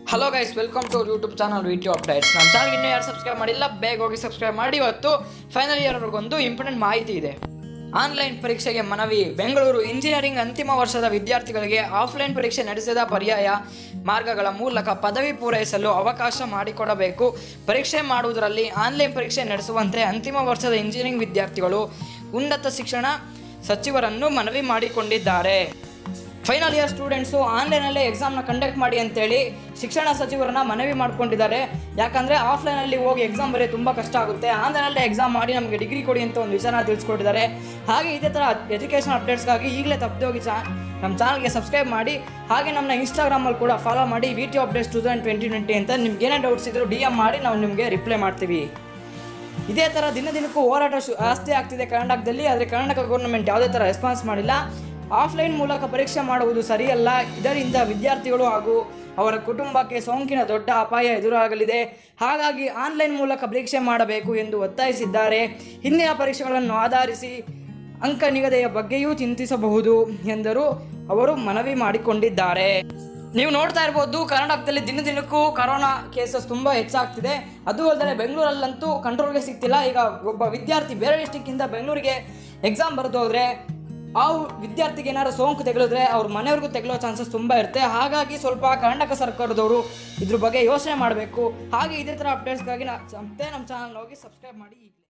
hello guys welcome to YouTube channel video updates ನಮ್ಮ ಚಾನಲ್ಗೆ ಇನ್ನೂ ಯಾರು ಸಬ್ಸ್ಕ್ರೈಬ್ ಮಾಡಿಲ್ಲ ಬೇಗ ಹೋಗಿ ಸಬ್ಸ್ಕ್ರೈಬ್ ಮಾಡಿ ಇವತ್ತು ಫೈನಲ್ ಇಯರ್ವರೆಗೊಂದು ಇಂಪಾರ್ಟೆಂಟ್ ಮಾಹಿತಿ ಇದೆ ಆನ್ಲೈನ್ ಪರೀಕ್ಷೆಗೆ ಮನವಿ ಬೆಂಗಳೂರು ಇಂಜಿನಿಯರಿಂಗ್ ಅಂತಿಮ ವರ್ಷದ ವಿದ್ಯಾರ್ಥಿಗಳಿಗೆ ಆಫ್ಲೈನ್ ಪರೀಕ್ಷೆ ನಡೆಸಿದ ಪರ್ಯಾಯ ಮಾರ್ಗಗಳ ಮೂಲಕ ಪದವಿ ಪೂರೈಸಲು ಅವಕಾಶ ಮಾಡಿಕೊಡಬೇಕು ಪರೀಕ್ಷೆ ಮಾಡುವುದರಲ್ಲಿ ಆನ್ಲೈನ್ ಪರೀಕ್ಷೆ ನಡೆಸುವಂತೆ ಅಂತಿಮ ವರ್ಷದ ಇಂಜಿನಿಯರಿಂಗ್ ವಿದ್ಯಾರ್ಥಿಗಳು ಉನ್ನತ ಶಿಕ್ಷಣ ಸಚಿವರನ್ನು ಮನವಿ ಮಾಡಿಕೊಂಡಿದ್ದಾರೆ ಫೈನಲ್ ಇಯರ್ ಸ್ಟೂಡೆಂಟ್ಸು ಆನ್ಲೈನಲ್ಲೇ ಎಕ್ಸಾಮ್ನ ಕಂಡಕ್ಟ್ ಮಾಡಿ ಅಂತೇಳಿ ಶಿಕ್ಷಣ ಸಚಿವರನ್ನ ಮನವಿ ಮಾಡ್ಕೊಂಡಿದ್ದಾರೆ ಯಾಕಂದರೆ ಆಫ್ಲೈನಲ್ಲಿ ಹೋಗಿ ಎಕ್ಸಾಮ್ ಬರೆಯೋದು ತುಂಬ ಕಷ್ಟ ಆಗುತ್ತೆ ಆನ್ಲೈನಲ್ಲೇ ಎಕ್ಸಾಮ್ ಮಾಡಿ ನಮಗೆ ಡಿಗ್ರಿ ಕೊಡಿ ಅಂತ ಒಂದು ವಿಚಾರ ತಿಳಿಸ್ಕೊಟ್ಟಿದ್ದಾರೆ ಹಾಗೆ ಇದೇ ಥರ ಎಜುಕೇಷನ್ ಅಪ್ಡೇಟ್ಸ್ಗಾಗಿ ಈಗಲೇ ತಪ್ಪದೆ ಹೋಗಿ ಚಾ ನಮ್ಮ ಚಾನಲ್ಗೆ ಸಬ್ಸ್ಕ್ರೈಬ್ ಮಾಡಿ ಹಾಗೆ ನಮ್ಮನ್ನ ಇನ್ಸ್ಟಾಗ್ರಾಮಲ್ಲಿ ಕೂಡ ಫಾಲೋ ಮಾಡಿ V T updates two thousand twenty twenty ಅಂತ ನಿಮ್ಗೆ ಏನೇ ಡೌಟ್ಸ್ ಇದ್ದರೂ ಡಿ ಎಮ್ ಮಾಡಿ ನಾವು ನಿಮಗೆ ರಿಪ್ಲೈ ಮಾಡ್ತೀವಿ ಇದೇ ಥರ ದಿನ ದಿನಕ್ಕೂ ಹೋರಾಟ ಶು ಜಾಸ್ತಿ ಆಗ್ತಿದೆ ಕರ್ನಾಟಕದಲ್ಲಿ ಆದರೆ ಕರ್ನಾಟಕ ಗೌರ್ಮೆಂಟ್ ಯಾವುದೇ ಥರ ರೆಸ್ಪಾನ್ಸ್ ಮಾಡಿಲ್ಲ ಆಫ್ಲೈನ್ ಮೂಲಕ ಪರೀಕ್ಷೆ ಮಾಡುವುದು ಸರಿಯಲ್ಲ ಇದರಿಂದ ವಿದ್ಯಾರ್ಥಿಗಳು ಹಾಗೂ ಅವರ ಕುಟುಂಬಕ್ಕೆ ಸೋಂಕಿನ ದೊಡ್ಡ ಅಪಾಯ ಎದುರಾಗಲಿದೆ ಹಾಗಾಗಿ ಆನ್ಲೈನ್ ಮೂಲಕ ಪರೀಕ್ಷೆ ಮಾಡಬೇಕು ಎಂದು ಒತ್ತಾಯಿಸಿದ್ದಾರೆ ಹಿಂದಿನ ಪರೀಕ್ಷೆಗಳನ್ನು ಆಧರಿಸಿ ಅಂಕ ನಿಗದಿಯ ಬಗ್ಗೆಯೂ ಚಿಂತಿಸಬಹುದು ಎಂದರು ಅವರು ಮನವಿ ಮಾಡಿಕೊಂಡಿದ್ದಾರೆ ನೀವು ನೋಡ್ತಾ ಇರ್ಬೋದು ಕರ್ನಾಟಕದಲ್ಲಿ ದಿನ ದಿನಕ್ಕೂ ಕರೋನಾ ಕೇಸಸ್ ತುಂಬ ಹೆಚ್ಚಾಗ್ತಿದೆ ಅದು ಅಲ್ಲದೆ ಬೆಂಗಳೂರಲ್ಲಂತೂ ಕಂಟ್ರೋಲ್ಗೆ ಸಿಗ್ತಿಲ್ಲ ಈಗ ಒಬ್ಬ ವಿದ್ಯಾರ್ಥಿ ಬೇರೆ ಡಿಸ್ಟಿಕ್ಕಿಂದ ಬೆಂಗಳೂರಿಗೆ ಎಕ್ಸಾಮ್ ಬರೆದು ಹೋದರೆ ಆ ವಿದ್ಯಾರ್ಥಿಗೆ ಏನಾದ್ರು ಸೋಂಕು ತೆಗೆಳಿದ್ರೆ ಅವ್ರ ಮನೆಯವ್ರಿಗೂ ತೆಗಲೋ ಚಾನ್ಸಸ್ ತುಂಬ ಇರುತ್ತೆ ಹಾಗಾಗಿ ಸ್ವಲ್ಪ ಕರ್ನಾಟಕ ಸರ್ಕಾರದವರು ಇದ್ರ ಬಗ್ಗೆ ಯೋಚನೆ ಮಾಡಬೇಕು ಹಾಗೆ ಇದೇ ಥರ ಅಪ್ಡೇಟ್ಸ್ಗಾಗಿ ನಾ ಮತ್ತೆ ನಮ್ಮ ಚಾನಲ್ ಹೋಗಿ ಸಬ್ಸ್ಕ್ರೈಬ್ ಮಾಡಿ